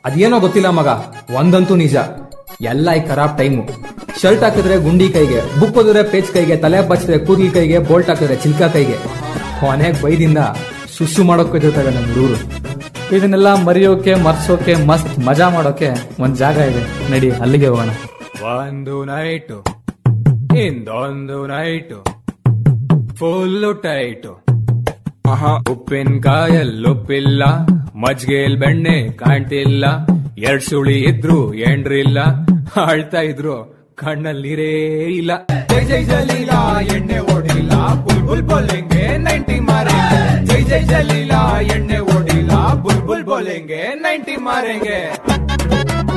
ಅದೇನೋ ಗೊತ್ತಿಲ್ಲ ಮಗ ಒಂದಂತೂ ನಿಜ ಎಲ್ಲ ಈ ಖರಾಬ್ ಟೈಮು ಶರ್ಟ್ ಹಾಕಿದ್ರೆ ಗುಂಡಿ ಕೈಗೆ ಬುಕ್ ಓದಿದ್ರೆ ಪೇಜ್ ಕೈಗೆ ತಲೆ ಬಚ್ಚಿದ್ರೆ ಕೂದಲ್ ಕೈಗೆ ಬೋಲ್ಟ್ ಹಾಕಿದ್ರೆ ಚಿಲ್ಕ ಕೈಗೆ ಕೊನೆಗ್ ಬೈದಿಂದ ಶುಶು ಮಾಡೋಕ್ ಇದಿರ್ತಾರೆ ನಮ್ಮ ಹುಡುಗರು ಇದನ್ನೆಲ್ಲ ಮರೆಯೋಕೆ ಮರ್ಸೋಕೆ ಮಸ್ತ್ ಮಜಾ ಮಾಡೋಕೆ ಒಂದ್ ಜಾಗ ಇದೆ ನಡಿ ಅಲ್ಲಿಗೆ ಹೋಗೋಣ ಒಂದು ನೈಟು ಇಂದೊಂದು ನೈಟು ಫುಲ್ಲು ಟೈಟು ಉಪ್ಪಿನಕಾಯಲ್ಲಿ ಉಪ್ಪಿಲ್ಲ ಮಜ್ಗೆಲ್ ಬೆಣ್ಣೆ ಕಾಣ್ತಿಲ್ಲ ಎರಡ್ ಸುಳಿ ಇದ್ರು ಎಂಡ್ರಿಲ್ಲ ಆಳ್ತಾ ಇದ್ರು ಕಣ್ಣಲ್ಲಿ ನೀರೇ ಇಲ್ಲ ಜೈ ಜೈ ಜಲೀಲಾ ಎಣ್ಣೆ ಓಡಿಲ್ಲ ಬುಲ್ ಬುಲ್ ಬೋಲೆಂಗೆ ನೈಂಟಿ ಮಾರೆಂಗೆ ಜೈ ಜೈ ಜಲೀಲಾ ಎಣ್ಣೆ ಓಡಿಲ್ಲ ಬುಲ್ ಬುಲ್ ಬೋಲೆಂಗೆ ನೈಂಟಿ ಮಾರೆಂಗೆ